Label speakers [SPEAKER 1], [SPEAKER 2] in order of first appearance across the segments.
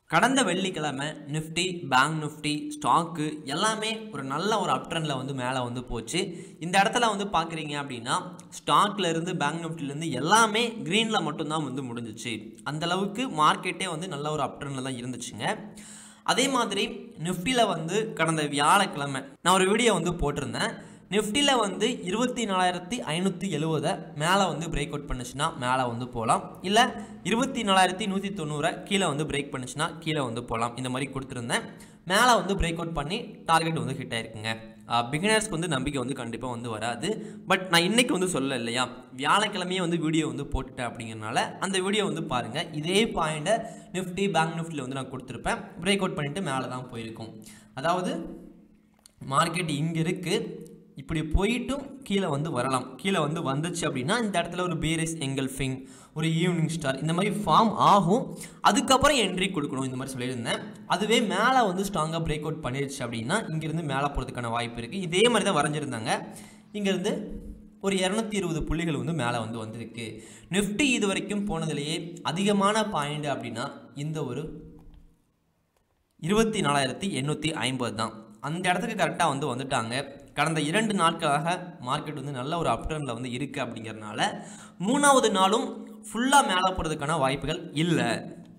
[SPEAKER 1] கடந்த வெள்ளிக்கிழமை Nifty bank Nifty stock எல்லாமே ஒரு நல்ல ஒரு அப்ட்ரெண்டில் வந்து மேலே வந்து போச்சு இந்த இடத்துல வந்து பார்க்குறீங்க அப்படின்னா ஸ்டாக்ல இருந்து பேங்க் நிஃப்டிலேருந்து எல்லாமே க்ரீனில் மட்டும்தான் வந்து முடிஞ்சிச்சு அந்த அளவுக்கு மார்க்கெட்டே வந்து நல்ல ஒரு அப்ட்ரெண்டில் தான் இருந்துச்சுங்க அதே மாதிரி நிஃப்டியில் வந்து கடந்த வியாழக்கிழமை நான் ஒரு வீடியோ வந்து போட்டிருந்தேன் நிஃப்டியில் வந்து இருபத்தி நாலாயிரத்தி ஐநூற்றி எழுவதை மேலே வந்து பிரேக் அவுட் பண்ணுச்சுன்னா மேலே வந்து போகலாம் இல்லை இருபத்தி நாலாயிரத்தி நூற்றி தொண்ணூறை கீழே வந்து பிரேக் பண்ணுச்சுன்னா கீழே வந்து போகலாம் இந்த மாதிரி கொடுத்துருந்தேன் மேலே வந்து பிரேக் அவுட் பண்ணி டார்கெட் வந்து ஹிட் ஆயிருக்குங்க பிகினர்ஸ்க்கு வந்து நம்பிக்கை வந்து கண்டிப்பாக வந்து வராது பட் நான் இன்னைக்கு வந்து சொல்லல இல்லையா வியாழக்கிழமையே வந்து வீடியோ வந்து போட்டுட்டேன் அப்படிங்கிறனால அந்த வீடியோ வந்து பாருங்கள் இதே பாயிண்ட்டை நிஃப்டி பேங்க் நிஃப்டியில் வந்து நான் கொடுத்துருப்பேன் பிரேக் அவுட் பண்ணிட்டு மேலே தான் போயிருக்கும் அதாவது மார்க்கெட் இங்கே இருக்குது இப்படி போயிட்டும் கீழே வந்து வரலாம் கீழே வந்து வந்துச்சு அப்படின்னா இந்த இடத்துல ஒரு பேரிஸ் எங்கல்ஃபிங் ஒரு ஈவினிங் ஸ்டார் இந்த மாதிரி ஃபார்ம் ஆகும் அதுக்கப்புறம் என்ட்ரி கொடுக்கணும் இந்த மாதிரி சொல்லியிருந்தேன் அதுவே மேலே வந்து ஸ்ட்ராங்காக பிரேக் அவுட் பண்ணிடுச்சு அப்படின்னா இங்கேருந்து மேலே போகிறதுக்கான வாய்ப்பு இருக்குது இதே மாதிரி தான் வரைஞ்சிருந்தாங்க இங்கேருந்து ஒரு இரநூத்தி இருபது புள்ளிகள் வந்து மேலே வந்து வந்திருக்கு நிஃப்டி இது வரைக்கும் போனதுலேயே அதிகமான பாயிண்ட் அப்படின்னா இந்த ஒரு இருபத்தி நாலாயிரத்தி எண்ணூற்றி ஐம்பது தான் அந்த இடத்துக்கு கரெக்டாக வந்து வந்துட்டாங்க கடந்த இரண்டு நாட்களாக மார்க்கெட் வந்து நல்ல ஒரு அப்டர்னில் வந்து இருக்குது அப்படிங்கிறதுனால மூணாவது நாளும் ஃபுல்லாக மேலே போகிறதுக்கான வாய்ப்புகள் இல்லை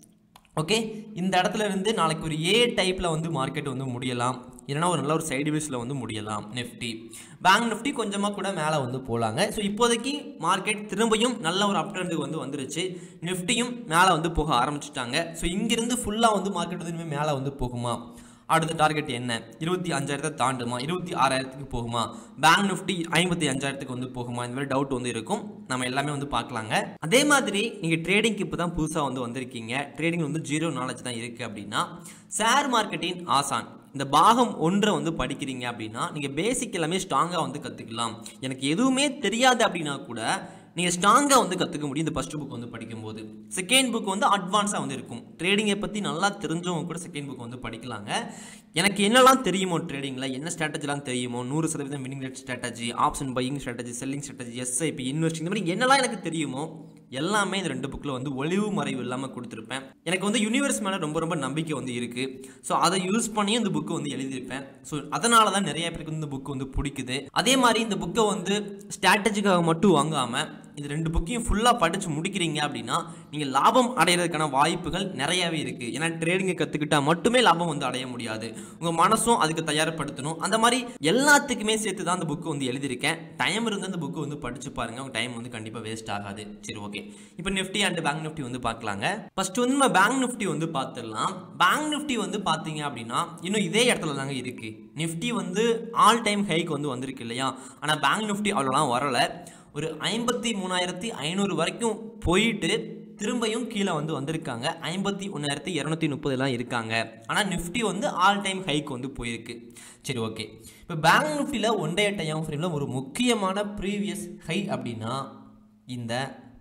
[SPEAKER 1] ஓகே இந்த இடத்துல இருந்து நாளைக்கு ஒரு ஏ டைப்பில் வந்து மார்க்கெட் வந்து முடியலாம் இல்லைனா ஒரு நல்ல ஒரு சைடு வேஸில் வந்து முடியலாம் நிஃப்டி பேங்க் நிஃப்டி கொஞ்சமாக கூட மேலே வந்து போகலாங்க ஸோ இப்போதைக்கு மார்க்கெட் திரும்பியும் நல்ல ஒரு அப்ட்ரெண்டுக்கு வந்து வந்துருச்சு நிஃப்டியும் மேலே வந்து போக ஆரம்பிச்சிட்டாங்க ஸோ இங்கிருந்து ஃபுல்லாக வந்து மார்க்கெட் வந்து இனிமேல் மேலே வந்து போகுமா அடுத்த டார்கெட் என்ன இருபத்தி அஞ்சாயிரத்தை தாண்டுமா இருபத்தி ஆறாயிரத்துக்கு போகுமா பேங்க் நிஃப்டி ஐம்பத்தி அஞ்சாயிரத்துக்கு வந்து போகுமா இந்த மாதிரி டவுட் வந்து இருக்கும் நம்ம எல்லாமே வந்து பார்க்கலாங்க அதே மாதிரி நீங்கள் ட்ரேடிங்க்கு இப்போ தான் புதுசாக வந்து வந்திருக்கீங்க ட்ரேடிங் வந்து ஜீரோ நாலேஜ் தான் இருக்குது அப்படின்னா ஷேர் மார்க்கெட்டின் ஆசான் இந்த பாகம் ஒன்றை வந்து படிக்கிறீங்க அப்படின்னா நீங்கள் பேசிக் எல்லாமே ஸ்ட்ராங்காக வந்து கற்றுக்கலாம் எனக்கு எதுவுமே தெரியாது அப்படின்னா கூட நீங்கள் ஸ்ட்ராங்காக வந்து கற்றுக்க முடியும் இந்த ஃபஸ்ட் புக் வந்து படிக்கும்போது செகண்ட் புக் வந்து அட்வான்ஸாக வந்து இருக்கும் ட்ரேடிங்கை பற்றி நல்லா தெரிஞ்சவங்க கூட செகண்ட் புக் வந்து படிக்கலாங்க எனக்கு என்னெல்லாம் தெரியுமோ ட்ரேடிங்கில் என்ன ஸ்ட்ராட்டஜிலாம் தெரியுமோ நூறு சதவீதம் winning rate strategy option buying strategy selling strategy SIP investing இந்த மாதிரி என்னெல்லாம் எனக்கு தெரியுமோ எல்லாமே இந்த ரெண்டு புக்கில் வந்து ஒளிவு மறைவு இல்லாமல் கொடுத்துருப்பேன் எனக்கு வந்து யூனிவர்ஸ் மேலே ரொம்ப ரொம்ப நம்பிக்கை வந்து இருக்குது ஸோ அதை யூஸ் பண்ணி இந்த புக்கு வந்து எழுதியிருப்பேன் ஸோ அதனால தான் நிறைய பேருக்கு வந்து இந்த புக்கு வந்து பிடிக்குது அதே மாதிரி இந்த புக்கை வந்து ஸ்ட்ராட்டஜிக்காக மட்டும் வாங்காமல் இந்த ரெண்டு புக்கையும் ஃபுல்லாக படித்து முடிக்கிறீங்க அப்படின்னா நீங்கள் லாபம் அடைகிறதுக்கான வாய்ப்புகள் நிறையவே இருக்குது ஏன்னா ட்ரேடிங்கை கற்றுக்கிட்டால் மட்டுமே லாபம் வந்து அடைய முடியாது உங்கள் மனசும் அதுக்கு தயார்படுத்தணும் அந்த மாதிரி எல்லாத்துக்குமே சேர்த்து தான் அந்த புக்கு வந்து எழுதியிருக்கேன் டைம் இருந்து அந்த புக்கு வந்து படித்து பாருங்கள் உங்கள் டைம் வந்து கண்டிப்பாக வேஸ்ட் ஆகாது சரி ஓகே இப்போ நிஃப்டி அண்ட் பேங்க் நிஃப்டி வந்து பார்க்கலாங்க ஃபர்ஸ்ட் வந்து நம்ம பேங்க் நிஃப்டி வந்து பார்த்துடலாம் பேங்க் நிஃப்டி வந்து பார்த்தீங்க அப்படின்னா இன்னும் இதே இடத்துல தாங்க இருக்குது நிஃப்டி வந்து ஆல் டைம் ஹைக்கு வந்து வந்திருக்கு இல்லையா ஆனால் பேங்க் நிஃப்டி அவ்வளோலாம் வரலை ஒரு ஐம்பத்தி மூணாயிரத்தி ஐநூறு வரைக்கும் போயிட்டு திரும்பியும் கீழே வந்து வந்திருக்காங்க ஐம்பத்தி ஒன்றாயிரத்தி இரநூத்தி முப்பதுலாம் இருக்காங்க ஆனால் நிஃப்டி வந்து ஆல் டைம் ஹைக்கு வந்து போயிருக்கு சரி ஓகே இப்போ பேங்க் நிஃப்டியில் ஒன் டே டைம் ஃப்ரேமில் ஒரு முக்கியமான ப்ரீவியஸ் ஹை அப்படின்னா இந்த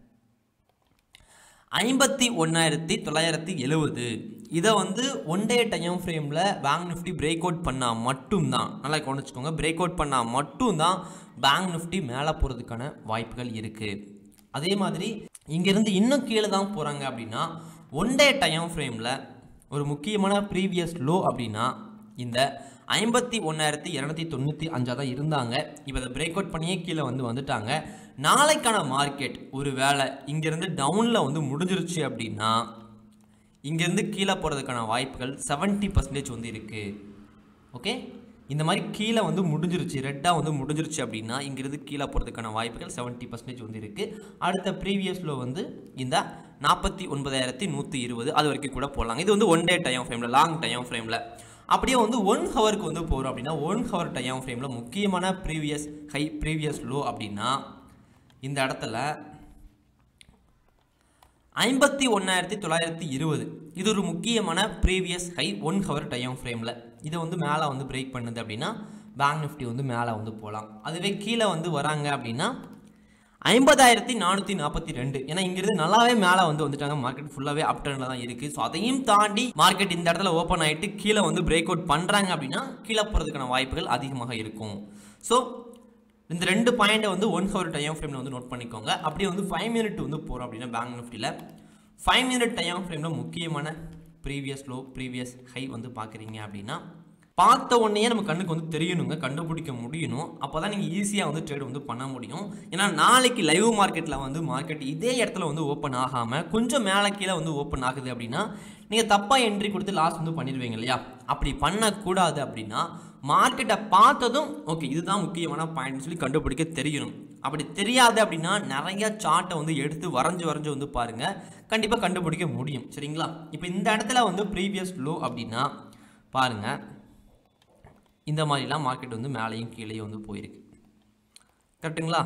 [SPEAKER 1] ஐம்பத்தி ஒன்றாயிரத்தி தொள்ளாயிரத்தி எழுபது இதை வந்து ஒன் டே டைம் ஃப்ரேமில் பேங்க் நிஃப்டி பிரேக் அவுட் பண்ணால் மட்டும்தான் நல்லா கவனிச்சுக்கோங்க பிரேக் அவுட் பண்ணால் மட்டும்தான் பேங்க் நிஃப்டி மேலே போகிறதுக்கான வாய்ப்புகள் இருக்குது அதே மாதிரி இங்கேருந்து இன்னும் கீழே தான் போகிறாங்க அப்படின்னா ஒன் டே டைம் ஃப்ரேமில் ஒரு முக்கியமான ப்ரீவியஸ் லோ அப்படின்னா இந்த ஐம்பத்தி ஒன்றாயிரத்தி இரநூத்தி தொண்ணூற்றி அஞ்சாக தான் இருந்தாங்க இப்போ அதை பிரேக் அவுட் பண்ணியே கீழே வந்து வந்துட்டாங்க நாளைக்கான மார்க்கெட் ஒரு வேளை இங்கேருந்து டவுனில் வந்து முடிஞ்சிருச்சு அப்படின்னா இங்கேருந்து கீழே போகிறதுக்கான வாய்ப்புகள் செவன்ட்டி பர்சன்டேஜ் வந்து இருக்குது ஓகே இந்த மாதிரி கீழே வந்து முடிஞ்சிருச்சு ரெட்டாக வந்து முடிஞ்சிருச்சு அப்படின்னா இங்கிருந்து கீழே போகிறதுக்கான வாய்ப்புகள் செவன்ட்டி பர்சன்டேஜ் வந்து இருக்குது அடுத்த ப்ரீவியஸில் வந்து இந்த நாற்பத்தி ஒன்பதாயிரத்தி நூற்றி இருபது அது வரைக்கும் கூட போடலாங்க இது வந்து ஒன் டே டைம் ஃப்ரேமில் லாங் டைம் ஃப்ரேமில் அப்படியே வந்து ஒன் ஹவருக்கு வந்து போகிறோம் அப்படின்னா ஒன் ஹவர் டைம் ஃப்ரேமில் முக்கியமான ப்ரீவியஸ் ஹை ப்ரீவியஸ் லோ அப்படின்னா இந்த இடத்துல ஐம்பத்தி ஒன்றாயிரத்தி தொள்ளாயிரத்தி இருபது இது ஒரு முக்கியமான previous high one hour time ஃப்ரேமில் இதை வந்து மேலே வந்து பிரேக் பண்ணுது அப்படின்னா பேங்க் நிஃப்டி வந்து மேலே வந்து போகலாம் அதுவே கீழே வந்து வராங்க அப்படின்னா ஐம்பதாயிரத்தி நானூற்றி நாற்பத்தி ரெண்டு ஏன்னா இங்கிருந்து நல்லாவே மேலே வந்து வந்துட்டாங்க மார்க்கெட் ஃபுல்லாகவே அப் டர்னில் தான் இருக்குது ஸோ அதையும் தாண்டி மார்க்கெட் இந்த இடத்துல ஓப்பன் ஆகிட்டு கீழே வந்து பிரேக் அவுட் பண்ணுறாங்க அப்படின்னா கீழே போகிறதுக்கான வாய்ப்புகள் அதிகமாக இருக்கும் ஸோ இந்த ரெண்டு பாயிண்ட்டை வந்து ஒன் ஹவர் டைம் ஃப்ரேமில் வந்து நோட் பண்ணிக்கோங்க அப்படியே வந்து ஃபைவ் மினிட் வந்து போகிறோம் அப்படின்னா பேங்க் நிஃப்டியில் ஃபைவ் மினிட் டைம் ஃப்ரேமில் முக்கியமான ப்ரீவியஸ் லோ ப்ரீவியஸ் ஹை வந்து பார்க்குறீங்க அப்படின்னா பார்த்த உடனே நம்ம கண்ணுக்கு வந்து தெரியணுங்க கண்டுபிடிக்க முடியணும் அப்போ தான் நீங்கள் ஈஸியாக வந்து ட்ரேட் வந்து பண்ண முடியும் ஏன்னா நாளைக்கு லைவ் மார்க்கெட்டில் வந்து மார்க்கெட் இதே இடத்துல வந்து ஓப்பன் ஆகாமல் கொஞ்சம் மேலே கீழே வந்து ஓப்பன் ஆகுது அப்படின்னா நீங்கள் தப்பாக என்ட்ரி கொடுத்து லாஸ் வந்து பண்ணிடுவீங்க இல்லையா அப்படி பண்ணக்கூடாது அப்படின்னா மார்க்கெட்டை பார்த்ததும் ஓகே இதுதான் முக்கியமான பாயிண்ட்னு சொல்லி கண்டுபிடிக்க தெரியணும் அப்படி தெரியாது அப்படின்னா நிறைய சார்ட்டை வந்து எடுத்து வரைஞ்சு வரைஞ்சு வந்து பாருங்கள் கண்டிப்பாக கண்டுபிடிக்க முடியும் சரிங்களா இப்போ இந்த இடத்துல வந்து ப்ரீவியஸ் லோ அப்படின்னா பாருங்கள் இந்த மாதிரிலாம் மார்க்கெட் வந்து மேலேயும் கீழேயும் வந்து போயிருக்கு கரெக்டுங்களா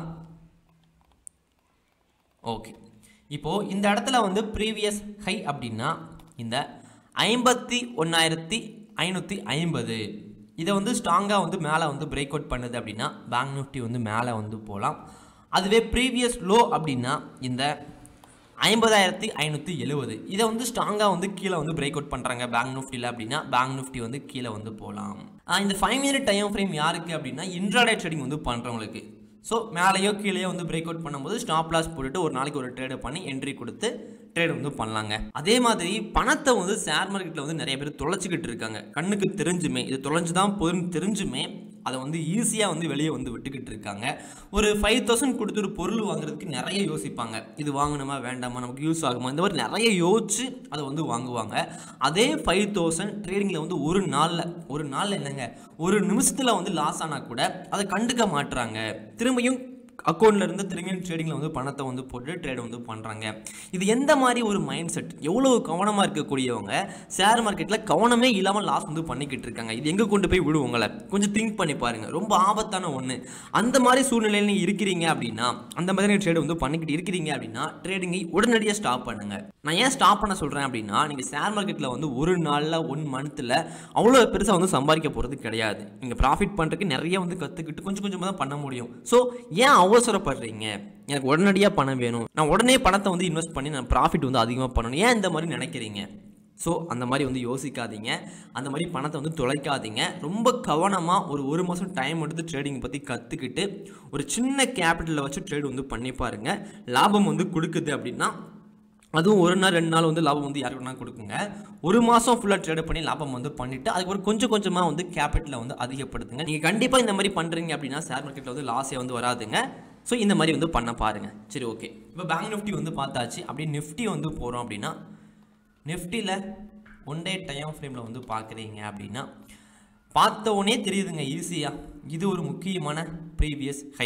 [SPEAKER 1] ஓகே இப்போது இந்த இடத்துல வந்து ப்ரீவியஸ் ஹை அப்படின்னா இந்த ஐம்பத்தி ஒன்றாயிரத்தி ஐநூற்றி ஐம்பது இதை வந்து ஸ்ட்ராங்காக வந்து மேலே வந்து பிரேக் அவுட் பண்ணுது அப்படின்னா பேங்க் நிஃப்டி வந்து மேலே வந்து போகலாம் அதுவே ப்ரீவியஸ் லோ அப்படின்னா இந்த ஐம்பதாயிரத்தி ஐநூற்றி எழுபது இதை வந்து ஸ்ட்ராங்காக வந்து கீழே வந்து பிரேக் அவுட் பண்ணுறாங்க பேங்க் நிஃப்டியில் அப்படின்னா பேங்க் நிஃப்டி வந்து கீழே வந்து போகலாம் இந்த ஃபைவ் மினிட் டைம் ஃப்ரேம் யாருக்கு அப்படின்னா இன்ட்ராடே ட்ரேடிங் வந்து பண்ணுறவங்களுக்கு ஸோ மேலேயோ கீழேயோ வந்து பிரேக் அவுட் பண்ணும்போது ஸ்டாப் லாஸ் போட்டுட்டு ஒரு நாளைக்கு ஒரு ட்ரேடை பண்ணி என்ட்ரி கொடுத்து ட்ரேட் வந்து பண்ணலாங்க அதே மாதிரி பணத்தை வந்து ஷேர் மார்க்கெட்டில் வந்து நிறைய பேர் தொலைச்சிக்கிட்டு இருக்காங்க கண்ணுக்கு தெரிஞ்சுமே இது தொலைஞ்சு தான் போதுன்னு தெரிஞ்சுமே அதை வந்து ஈஸியாக வந்து வெளியே வந்து விட்டுக்கிட்டு இருக்காங்க ஒரு ஃபைவ் தௌசண்ட் கொடுத்து ஒரு பொருள் வாங்குறதுக்கு நிறைய யோசிப்பாங்க இது வாங்கணுமா வேண்டாமா நமக்கு யூஸ் ஆகுமா இந்த மாதிரி நிறைய யோசிச்சு அதை வந்து வாங்குவாங்க அதே ஃபைவ் தௌசண்ட் ட்ரேடிங்கில் வந்து ஒரு நாளில் ஒரு நாளில் என்னங்க ஒரு நிமிஷத்தில் வந்து லாஸ் ஆனால் கூட அதை கண்டுக்க மாட்டுறாங்க திரும்பியும் அக்கௌண்ட்ல இருந்து திரும்பி ட்ரேடிங்கில் வந்து பணத்தை வந்து போட்டு ட்ரேட் வந்து பண்ணுறாங்க இது எந்த மாதிரி ஒரு மைண்ட் செட் எவ்வளோ கவனமாக இருக்கக்கூடியவங்க ஷேர் மார்க்கெட்டில் கவனமே இல்லாமல் லாஸ் வந்து பண்ணிக்கிட்டு இருக்காங்க இது எங்கே கொண்டு போய் விடும் உங்களை கொஞ்சம் திங்க் பண்ணி பாருங்க ரொம்ப ஆபத்தான ஒன்று அந்த மாதிரி சூழ்நிலையில் நீங்கள் இருக்கிறீங்க அப்படின்னா அந்த மாதிரி ட்ரேட் வந்து பண்ணிக்கிட்டு இருக்கிறீங்க அப்படின்னா ட்ரேடிங்கை உடனடியாக ஸ்டாப் பண்ணுங்க நான் ஏன் ஸ்டாப் பண்ண சொல்கிறேன் அப்படின்னா நீங்கள் ஷேர் மார்க்கெட்டில் வந்து ஒரு நாளில் ஒன் மந்த்தில் அவ்வளோ பெருசாக வந்து சம்பாதிக்க போகிறது கிடையாது நீங்கள் ப்ராஃபிட் பண்ணுறதுக்கு நிறைய வந்து கற்றுக்கிட்டு கொஞ்சம் கொஞ்சமாக தான் பண்ண முடியும் ஸோ ஏன் அவசரப்படுறீங்க எனக்கு உடனடியாக பணம் வேணும் நான் உடனே பணத்தை வந்து இன்வெஸ்ட் பண்ணி நான் ப்ராஃபிட் வந்து அதிகமாக பண்ணணும் ஏன் இந்த மாதிரி நினைக்கிறீங்க ஸோ அந்த மாதிரி வந்து யோசிக்காதீங்க அந்த மாதிரி பணத்தை வந்து தொலைக்காதீங்க ரொம்ப கவனமாக ஒரு ஒரு மாதம் டைம் எடுத்து ட்ரேடிங் பற்றி கற்றுக்கிட்டு ஒரு சின்ன கேபிட்டலில் வச்சு ட்ரேட் வந்து பண்ணி பாருங்கள் லாபம் வந்து கொடுக்குது அப்படின்னா அதுவும் ஒரு நாள் ரெண்டு நாள் வந்து லாபம் வந்து யாருக்கு வேணால் கொடுக்குங்க ஒரு மாதம் ஃபுல்லாக ட்ரேட் பண்ணி லாபம் வந்து பண்ணிவிட்டு அதுக்கப்புறம் கொஞ்சம் கொஞ்சமாக வந்து கேபிட்டலை வந்து அதிகப்படுத்துங்க நீங்கள் கண்டிப்பாக இந்த மாதிரி பண்ணுறீங்க அப்படின்னா ஷேர் மார்க்கெட்டில் வந்து லாஸே வந்து வராதுங்க ஸோ இந்த மாதிரி வந்து பண்ண பாருங்கள் சரி ஓகே இப்போ பேங்க் நிஃப்டி வந்து பார்த்தாச்சு அப்படியே நிஃப்டி வந்து போகிறோம் அப்படின்னா நிஃப்டியில் ஒன் டே டைம் ஃப்ரேமில் வந்து பார்க்குறீங்க அப்படின்னா பார்த்த உடனே தெரியுதுங்க ஈஸியாக இது ஒரு முக்கியமான ப்ரீவியஸ் ஹை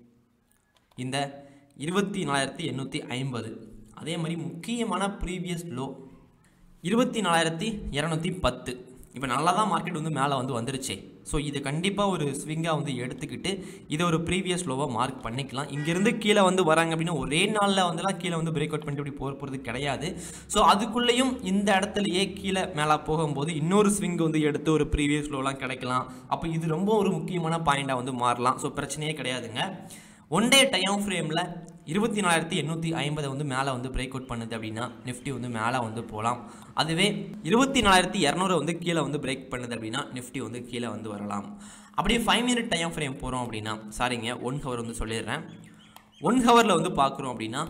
[SPEAKER 1] இந்த இருபத்தி நாலாயிரத்தி எண்ணூற்றி ஐம்பது அதே மாதிரி முக்கியமான ப்ரீவியஸ் லோ இருபத்தி நாலாயிரத்தி இரநூத்தி பத்து இப்போ நல்லா தான் மார்க்கெட் வந்து மேலே வந்து வந்துருச்சு ஸோ இது கண்டிப்பாக ஒரு ஸ்விங்காக வந்து எடுத்துக்கிட்டு இதை ஒரு ப்ரீவியஸ் லோவாக மார்க் பண்ணிக்கலாம் இங்கேருந்து கீழே வந்து வராங்க அப்படின்னா ஒரே நாளில் வந்துலாம் கீழே வந்து பிரேக் அவுட் பண்ணிட்டு இப்படி போக போகிறது கிடையாது ஸோ அதுக்குள்ளேயும் இந்த இடத்துலையே கீழே மேலே போகும்போது இன்னொரு ஸ்விங் வந்து எடுத்து ஒரு ப்ரீவியஸ் லோலாம் கிடைக்கலாம் அப்போ இது ரொம்ப ஒரு முக்கியமான பாயிண்டாக வந்து மாறலாம் ஸோ பிரச்சனையே கிடையாதுங்க ஒன் டே டைம் ஃப்ரேமில் இருபத்தி நாலாயிரத்தி எண்ணூற்றி ஐம்பதை வந்து மேலே வந்து பிரேக் அவுட் பண்ணுது அப்படின்னா நிஃப்டி வந்து மேலே வந்து போகலாம் அதுவே இருபத்தி நாலாயிரத்தி இரநூறு வந்து கீழே வந்து பிரேக் பண்ணுது அப்படின்னா நிஃப்டி வந்து கீழே வந்து வரலாம் அப்படியே ஃபைவ் மினிட் டைம் ஃப்ரேம் போகிறோம் அப்படின்னா சாரிங்க ஒன் ஹவர் வந்து சொல்லிடுறேன் ஒன் ஹவரில் வந்து பார்க்குறோம் அப்படின்னா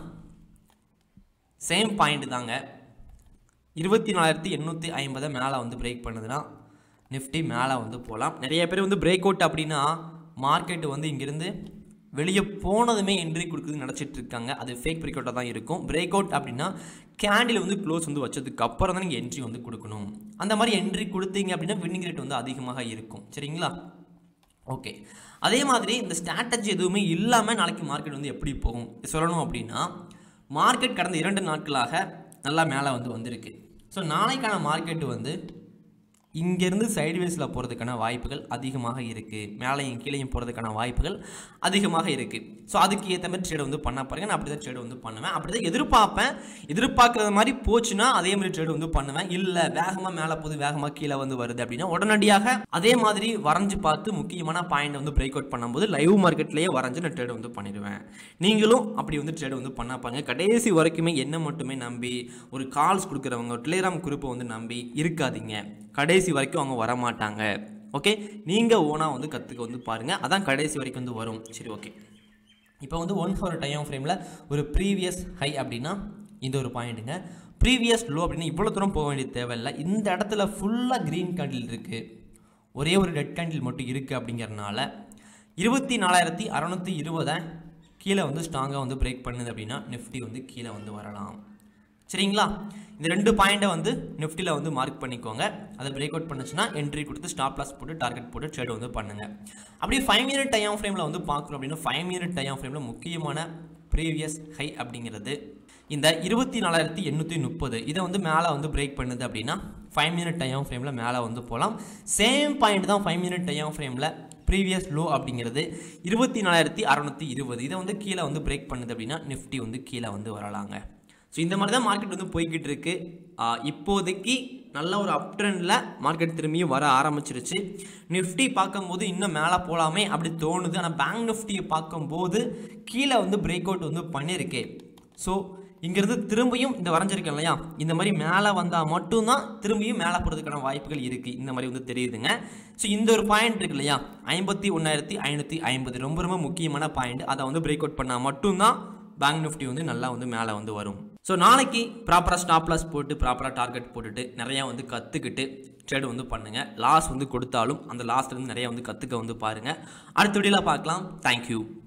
[SPEAKER 1] சேம் பாயிண்ட் தாங்க இருபத்தி நாலாயிரத்தி எண்ணூற்றி ஐம்பதை மேலே வந்து பிரேக் பண்ணுதுன்னா நிஃப்டி மேலே வந்து போகலாம் நிறைய பேர் வந்து பிரேக் அவுட் அப்படின்னா மார்க்கெட் வந்து இங்கேருந்து வெளியே போனதுமே என்ட்ரி கொடுக்குதுன்னு நினச்சிட்டு இருக்காங்க அது ஃபேக் பிரேக் அவுட்டாக தான் இருக்கும் பிரேக் அவுட் அப்படின்னா கேண்டில் வந்து க்ளோஸ் வந்து வச்சதுக்கு அப்புறம் தான் நீங்கள் என்ட்ரி வந்து கொடுக்கணும் அந்த மாதிரி என்ட்ரி கொடுத்தீங்க அப்படின்னா வின்னிங் ரேட் வந்து அதிகமாக இருக்கும் சரிங்களா ஓகே அதே மாதிரி இந்த ஸ்ட்ராட்டஜி எதுவுமே இல்லாமல் நாளைக்கு மார்க்கெட் வந்து எப்படி போகும் சொல்லணும் அப்படின்னா மார்க்கெட் கடந்த இரண்டு நாட்களாக நல்லா மேலே வந்து வந்திருக்கு ஸோ நாளைக்கான மார்க்கெட் வந்து இங்கேருந்து சைட்வேஸில் போகிறதுக்கான வாய்ப்புகள் அதிகமாக இருக்குது மேலேயும் கீழேயும் போகிறதுக்கான வாய்ப்புகள் அதிகமாக இருக்குது ஸோ அதுக்கு ஏற்ற மாதிரி ட்ரேட் வந்து பண்ண பாருங்க நான் அப்படி தான் ட்ரேட் வந்து பண்ணுவேன் அப்படி தான் எதிர்பார்ப்பேன் எதிர்பார்க்குறது மாதிரி போச்சுன்னா அதே மாதிரி ட்ரேட் வந்து பண்ணுவேன் இல்லை வேகமாக மேலே போகுது வேகமாக கீழே வந்து வருது அப்படின்னா உடனடியாக அதே மாதிரி வரைஞ்சு பார்த்து முக்கியமான பாயிண்ட் வந்து பிரேக் அவுட் பண்ணும்போது லைவ் மார்க்கெட்லேயே வரைஞ்சு நான் ட்ரேட் வந்து பண்ணிடுவேன் நீங்களும் அப்படி வந்து ட்ரேட் வந்து பண்ண பாருங்க கடைசி வரைக்குமே என்ன மட்டுமே நம்பி ஒரு கால்ஸ் கொடுக்குறவங்க டெலிகிராம் குரூப்பை வந்து நம்பி இருக்காதீங்க கடைசி வரைக்கும் அவங்க வரமாட்டாங்க ஓகே நீங்கள் ஓனாக வந்து கற்றுக்க வந்து பாருங்கள் அதான் கடைசி வரைக்கும் வந்து வரும் சரி ஓகே இப்போ வந்து ஒன் ஹவர் டைம் ஃப்ரேமில் ஒரு ப்ரீவியஸ் ஹை அப்படின்னா இந்த ஒரு பாயிண்ட்டுங்க ப்ரீவியஸ் லோ அப்படின்னு இவ்வளோ தூரம் போக வேண்டிய தேவையில்லை இந்த இடத்துல ஃபுல்லாக க்ரீன் கேண்டில் இருக்குது ஒரே ஒரு ரெட் கேண்டில் மட்டும் இருக்குது அப்படிங்கிறனால இருபத்தி நாலாயிரத்தி அறநூற்றி இருபதை கீழே வந்து ஸ்ட்ராங்காக வந்து பிரேக் பண்ணுது அப்படின்னா நிஃப்டி வந்து கீழே வந்து வரலாம் சரிங்களா இந்த ரெண்டு பாயிண்ட்டை வந்து நிஃப்டியில் வந்து மார்க் பண்ணிக்கோங்க அதை பிரேக் அவுட் பண்ணுச்சுன்னா என்ட்ரி கொடுத்து ஸ்டாப் லாஸ் போட்டு டார்கெட் போட்டு ட்ரேட் வந்து பண்ணுங்கள் அப்படியே ஃபைவ் மினிட் டைம் ஃப்ரேமில் வந்து பார்க்குறோம் அப்படின்னா ஃபைவ் மினிட் டைம் ஃப்ரேமில் முக்கியமான ப்ரீவியஸ் ஹை அப்படிங்கிறது இந்த இருபத்தி நாலாயிரத்தி எண்ணூற்றி முப்பது இதை வந்து மேலே வந்து பிரேக் பண்ணுது அப்படின்னா ஃபைவ் மினிட் டைம் ஃப்ரேமில் மேலே வந்து போகலாம் சேம் பாயிண்ட் தான் ஃபைவ் மினிட் டைம் ஃப்ரேமில் ப்ரீவியஸ் லோ அப்படிங்கிறது இருபத்தி நாலாயிரத்தி அறநூற்றி இருபது இதை வந்து கீழே வந்து பிரேக் பண்ணுது அப்படின்னா நிஃப்டி வந்து கீழே வந்து வரலாங்க ஸோ இந்த மாதிரி தான் மார்க்கெட் வந்து போய்கிட்டு இருக்கு ஆஹ் இப்போதைக்கு நல்ல ஒரு அப் ட்ரெண்டில் மார்க்கெட் திரும்பியும் வர ஆரம்பிச்சிருச்சு நிஃப்டி பார்க்கும்போது இன்னும் மேலே போகலாமே அப்படி தோணுது ஆனால் பேங்க் நிஃப்டியை பார்க்கும்போது கீழே வந்து பிரேக் அவுட் வந்து பண்ணியிருக்கு ஸோ இங்கிருந்து திரும்பியும் இந்த வரைஞ்சிருக்கேன் இல்லையா இந்த மாதிரி மேலே வந்தால் மட்டும்தான் திரும்பியும் மேலே போகிறதுக்கான வாய்ப்புகள் இருக்குது இந்த மாதிரி வந்து தெரியுதுங்க ஸோ இந்த ஒரு பாயிண்ட் இருக்கு இல்லையா ஐம்பத்தி ஒன்றாயிரத்தி ஐநூற்றி ஐம்பது ரொம்ப ரொம்ப முக்கியமான பாயிண்ட் அதை வந்து பிரேக் அவுட் பண்ணால் மட்டும்தான் பேங்க் நிஃப்டி வந்து நல்லா வந்து மேலே வந்து வரும் ஸோ நாளைக்கு ப்ராப்பராக ஸ்டாப் லாஸ் போட்டு ப்ராப்பராக டார்கெட் போட்டுட்டு நிறையா வந்து கற்றுக்கிட்டு ட்ரேட் வந்து பண்ணுங்கள் லாஸ் வந்து கொடுத்தாலும் அந்த லாஸ்ட்லேருந்து நிறையா வந்து கற்றுக்க வந்து பாருங்கள் அடுத்த வீடியோவில் பார்க்கலாம் தேங்க்யூ